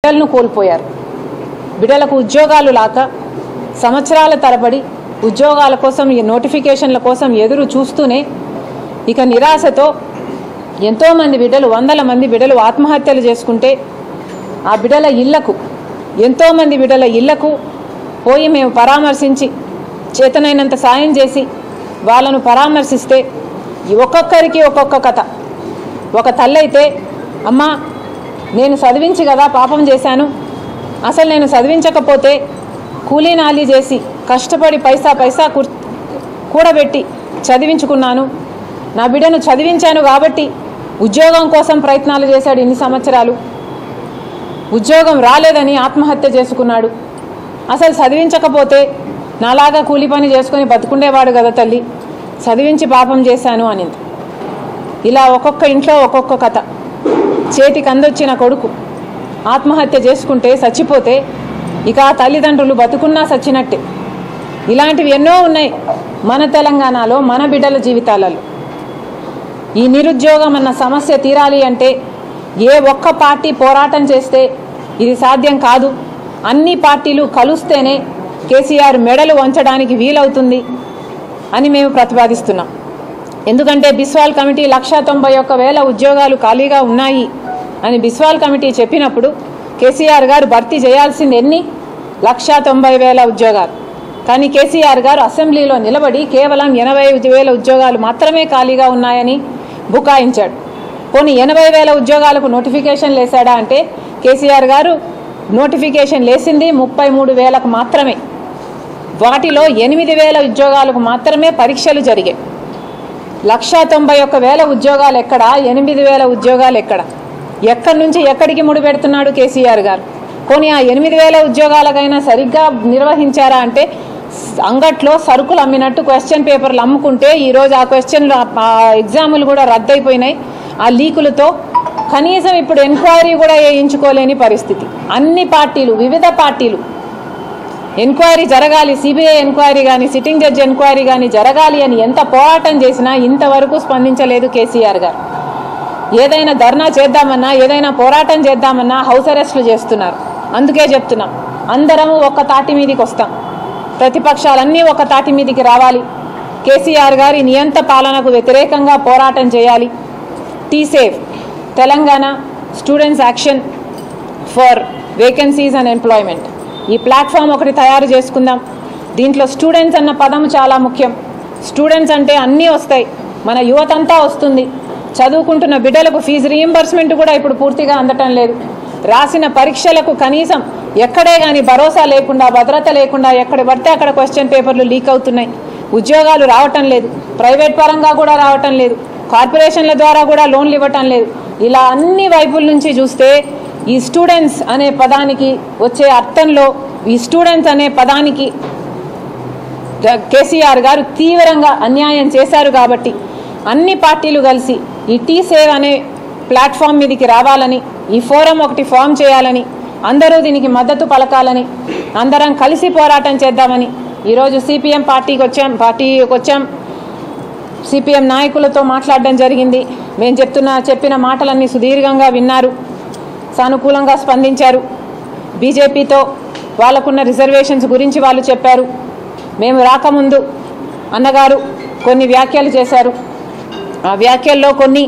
బిడ్డలను కోల్పోయారు బిడ్డలకు ఉద్యోగాలు లాక సంవత్సరాల తరబడి ఉద్యోగాల కోసం ఈ నోటిఫికేషన్ల కోసం ఎదురు చూస్తూనే ఇక నిరాశతో ఎంతోమంది బిడ్డలు వందల మంది బిడ్డలు ఆత్మహత్యలు చేసుకుంటే ఆ బిడ్డల ఇళ్లకు ఎంతోమంది బిడ్డల ఇళ్లకు పోయి మేము పరామర్శించి చేతనైనంత సాయం చేసి వాళ్ళను పరామర్శిస్తే ఈ ఒక్కొక్కరికి ఒక్కొక్క కథ ఒక తల్లి అయితే అమ్మా నేను చదివించి కదా పాపం చేశాను అసలు నేను చదివించకపోతే కూలీ నాలి చేసి కష్టపడి పైసా పైసా కుర్- కూడబెట్టి చదివించుకున్నాను నా బిడ్డను చదివించాను కాబట్టి ఉద్యోగం కోసం ప్రయత్నాలు చేశాడు ఇన్ని సంవత్సరాలు ఉద్యోగం రాలేదని ఆత్మహత్య చేసుకున్నాడు అసలు చదివించకపోతే నాలాగా కూలి పని చేసుకొని బతుకుండేవాడు కదా తల్లి చదివించి పాపం చేశాను అనింది ఇలా ఒక్కొక్క ఇంట్లో ఒక్కొక్క కథ చేతికి అందొచ్చిన కొడుకు ఆత్మహత్య చేసుకుంటే చచ్చిపోతే ఇక ఆ తల్లిదండ్రులు బతుకున్నా చచ్చినట్టే ఇలాంటివి ఎన్నో ఉన్నాయి మన తెలంగాణలో మన బిడ్డల జీవితాలలో ఈ నిరుద్యోగం అన్న సమస్య తీరాలి అంటే ఏ ఒక్క పార్టీ పోరాటం చేస్తే ఇది సాధ్యం కాదు అన్ని పార్టీలు కలుస్తేనే కేసీఆర్ మెడలు వంచడానికి వీలవుతుంది అని మేము ప్రతిపాదిస్తున్నాం ఎందుకంటే బిస్వాల్ కమిటీ లక్ష తొంభై ఒక్క వేల ఉద్యోగాలు ఖాళీగా ఉన్నాయి అని బిస్వాల్ కమిటీ చెప్పినప్పుడు కేసీఆర్ గారు భర్తీ చేయాల్సింది ఎన్ని లక్ష తొంభై వేల ఉద్యోగాలు కానీ కేసీఆర్ గారు అసెంబ్లీలో నిలబడి కేవలం ఎనభై వేల ఉద్యోగాలు మాత్రమే ఖాళీగా ఉన్నాయని బుకాయించాడు పోనీ ఎనభై వేల ఉద్యోగాలకు నోటిఫికేషన్ లేసాడా అంటే కేసీఆర్ గారు నోటిఫికేషన్ లేసింది ముప్పై మూడు వేలకు మాత్రమే వాటిలో ఎనిమిది వేల ఉద్యోగాలకు మాత్రమే పరీక్షలు జరిగాయి లక్షా తొంభై ఒక్క వేల ఉద్యోగాలు ఎక్కడ ఎనిమిది వేల ఉద్యోగాలు ఎక్కడ ఎక్కడి నుంచి ఎక్కడికి ముడిపెడుతున్నాడు కేసీఆర్ గారు పోనీ ఆ ఎనిమిది వేల ఉద్యోగాలకైనా సరిగ్గా నిర్వహించారా అంటే స్- అంగట్లో సరుకులు అమ్మినట్టు క్వశ్చన్ పేపర్లు అమ్ముకుంటే ఈరోజు ఆ క్వశ్చన్లు ఆ ఎగ్జాములు కూడా రద్దయిపోయినాయి ఆ లీకులతో కనీసం ఇప్పుడు ఎంక్వైరీ కూడా వేయించుకోలేని పరిస్థితి అన్ని పార్టీలు వివిధ పార్టీలు ఎంక్వైరీ జరగాలి సిబిఐ ఎంక్వైరీ కానీ సిట్టింగ్ జడ్జి ఎంక్వైరీ కానీ జరగాలి అని ఎంత పోరాటం చేసినా ఇంతవరకు స్పందించలేదు కేసీఆర్ గారు ఏదైనా ధర్నా చేద్దామన్నా ఏదైనా పోరాటం చేద్దామన్నా హౌస్ అరెస్టులు చేస్తున్నారు అందుకే చెప్తున్నాం అందరము ఒక్క తాటి మీదకి వస్తాం ప్రతిపక్షాలన్నీ ఒక తాటి మీదకి రావాలి కేసీఆర్ గారి నియంత పాలనకు వ్యతిరేకంగా పోరాటం చేయాలి T save Telangana students action for vacancies and employment ఈ ప్లాట్ఫామ్ ఒకటి తయారు చేసుకుందాం దీంట్లో స్టూడెంట్స్ అన్న పదం చాలా ముఖ్యం స్టూడెంట్స్ అంటే అన్నీ వస్తాయి మన యువతంతా వస్తుంది చదువుకుంటున్న బిడ్డలకు ఫీజు రీయింబర్స్మెంట్ కూడా ఇప్పుడు పూర్తిగా అందటం లేదు రాసిన పరీక్షలకు కనీసం ఎక్కడే కానీ భరోసా లేకుండా భద్రత లేకుండా ఎక్కడ పడితే అక్కడ క్వశ్చన్ పేపర్లు లీక్ అవుతున్నాయి ఉద్యోగాలు రావటం లేదు ప్రైవేట్ పరంగా కూడా రావటం లేదు కార్పొరేషన్ల ద్వారా కూడా లోన్లు ఇవ్వటం లేదు ఇలా అన్ని వైపుల నుంచి చూస్తే ఈ స్టూడెంట్స్ అనే పదానికి వచ్చే అర్థంలో ఈ స్టూడెంట్స్ అనే పదానికి ద- కేసీఆర్ గారు తీవ్రంగా అన్యాయం చేశారు కాబట్టి అన్ని పార్టీలు కలిసి ఈ టీ సేవ్ అనే ప్లాట్ఫామ్ మీదకి రావాలని ఈ ఫోరం ఒకటి ఫామ్ చేయాలని అందరూ దీనికి మద్దతు పలకాలని అందరం కలిసి పోరాటం చేద్దామని ఈరోజు సిపిఎం పార్టీకి వచ్చాం పార్టీకి వచ్చాం సిపిఎం నాయకులతో మాట్లాడడం జరిగింది మేము చెప్తున్న చెప్పిన మాటలన్నీ సుదీర్ఘంగా విన్నారు సానుకూలంగా స్పందించారు బీజేపీతో వాళ్ళకున్న రిజర్వేషన్స్ గురించి వాళ్ళు చెప్పారు మేము రాకముందు అన్నగారు కొన్ని వ్యాఖ్యలు చేశారు ఆ వ్యాఖ్యల్లో కొన్ని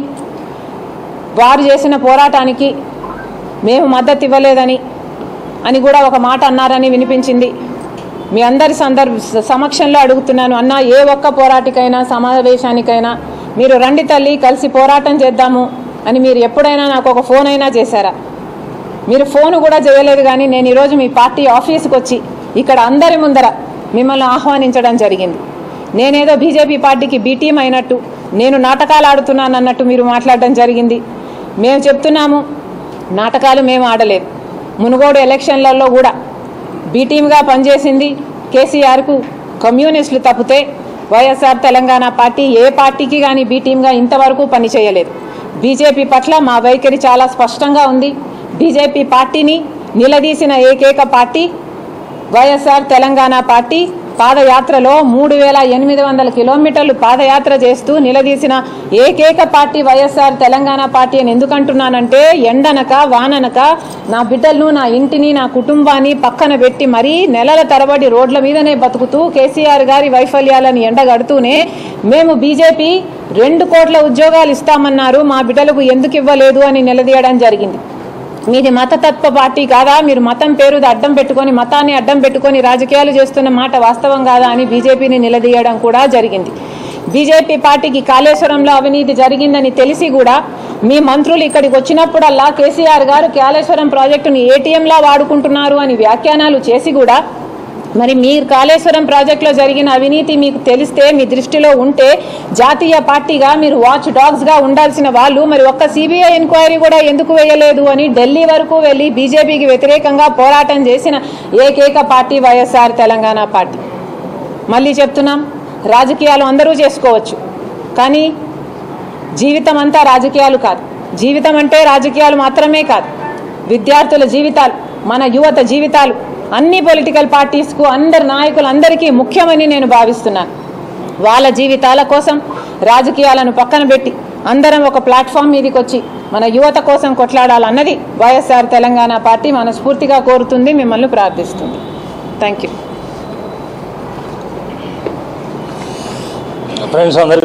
వారు చేసిన పోరాటానికి మేము మద్దతు ఇవ్వలేదని అని కూడా ఒక మాట అన్నారని వినిపించింది మీ అందరి సందర్భ సమక్షంలో అడుగుతున్నాను అన్న ఏ ఒక్క పోరాటికైనా సమావేశానికైనా మీరు రండి తల్లి కలిసి పోరాటం చేద్దాము అని మీరు ఎప్పుడైనా నాకు ఒక ఫోన్ అయినా చేశారా మీరు ఫోన్ కూడా చేయలేదు కానీ నేను ఈరోజు మీ పార్టీ ఆఫీస్కి వచ్చి ఇక్కడ అందరి ముందర మిమ్మల్ని ఆహ్వానించడం జరిగింది నేనేదో బీజేపీ పార్టీకి బీ టీం అయినట్టు నేను నాటకాలు ఆడుతున్నాను అన్నట్టు మీరు మాట్లాడడం జరిగింది మేము చెప్తున్నాము నాటకాలు మేము ఆడలేదు మునుగోడు ఎలక్షన్లలో కూడా బీ టీమ్గా పనిచేసింది కేసీఆర్కు కమ్యూనిస్టులు తప్పితే వైఎస్ఆర్ తెలంగాణ పార్టీ ఏ పార్టీకి కానీ బీ టీమ్గా ఇంతవరకు పనిచేయలేదు బీజేపీ పట్ల మా వైఖరి చాలా స్పష్టంగా ఉంది బీజేపీ పార్టీని నిలదీసిన ఏకైక పార్టీ వైఎస్ఆర్ తెలంగాణ పార్టీ పాదయాత్రలో మూడు వేల ఎనిమిది వందల కిలోమీటర్లు పాదయాత్ర చేస్తూ నిలదీసిన ఏకైక పార్టీ వైఎస్ఆర్ తెలంగాణ పార్టీ అని ఎందుకంటున్నానంటే ఎండనక వాననక నా బిడ్డలను నా ఇంటిని నా కుటుంబాన్ని పక్కన పెట్టి మరీ నెలల తరబడి రోడ్ల మీదనే బతుకుతూ కేసీఆర్ గారి వైఫల్యాలను ఎండగడుతూనే మేము బీజేపీ రెండు కోట్ల ఉద్యోగాలు ఇస్తామన్నారు మా బిడ్డలకు ఎందుకు ఇవ్వలేదు అని నిలదీయడం జరిగింది మీది మతతత్వ పార్టీ కాదా మీరు మతం పేరు అడ్డం పెట్టుకొని మతాన్ని అడ్డం పెట్టుకొని రాజకీయాలు చేస్తున్న మాట వాస్తవం కాదా అని బీజేపీని నిలదీయడం కూడా జరిగింది బీజేపీ పార్టీకి కాళేశ్వరంలో అవినీతి జరిగిందని తెలిసి కూడా మీ మంత్రులు ఇక్కడికి వచ్చినప్పుడల్లా కేసీఆర్ గారు కాళేశ్వరం ప్రాజెక్టును ఏటీఎంలా వాడుకుంటున్నారు అని వ్యాఖ్యానాలు చేసి కూడా మరి మీ కాళేశ్వరం ప్రాజెక్టులో జరిగిన అవినీతి మీకు తెలిస్తే మీ దృష్టిలో ఉంటే జాతీయ పార్టీగా మీరు వాచ్ డాగ్స్ గా ఉండాల్సిన వాళ్ళు మరి ఒక్క సిబిఐ ఎంక్వైరీ కూడా ఎందుకు వేయలేదు అని ఢిల్లీ వరకు వెళ్ళి బీజేపీకి వ్యతిరేకంగా పోరాటం చేసిన ఏకైక పార్టీ వైఎస్ఆర్ తెలంగాణ పార్టీ మళ్ళీ చెప్తున్నాం రాజకీయాలు అందరూ చేసుకోవచ్చు కానీ జీవితం అంతా రాజకీయాలు కాదు జీవితం అంటే రాజకీయాలు మాత్రమే కాదు విద్యార్థుల జీవితాలు మన యువత జీవితాలు అన్ని పొలిటికల్ పార్టీస్కు అందరి నాయకులందరికీ ముఖ్యమని నేను భావిస్తున్నాను వాళ్ళ జీవితాల కోసం రాజకీయాలను పక్కన పెట్టి అందరం ఒక ప్లాట్ఫామ్ మీదకి వచ్చి మన యువత కోసం కొట్లాడాలన్నది వైఎస్ఆర్ తెలంగాణ పార్టీ మనస్ఫూర్తిగా కోరుతుంది మిమ్మల్ని ప్రార్థిస్తుంది థ్యాంక్ యూ ఫ్రెండ్స్ అందరికీ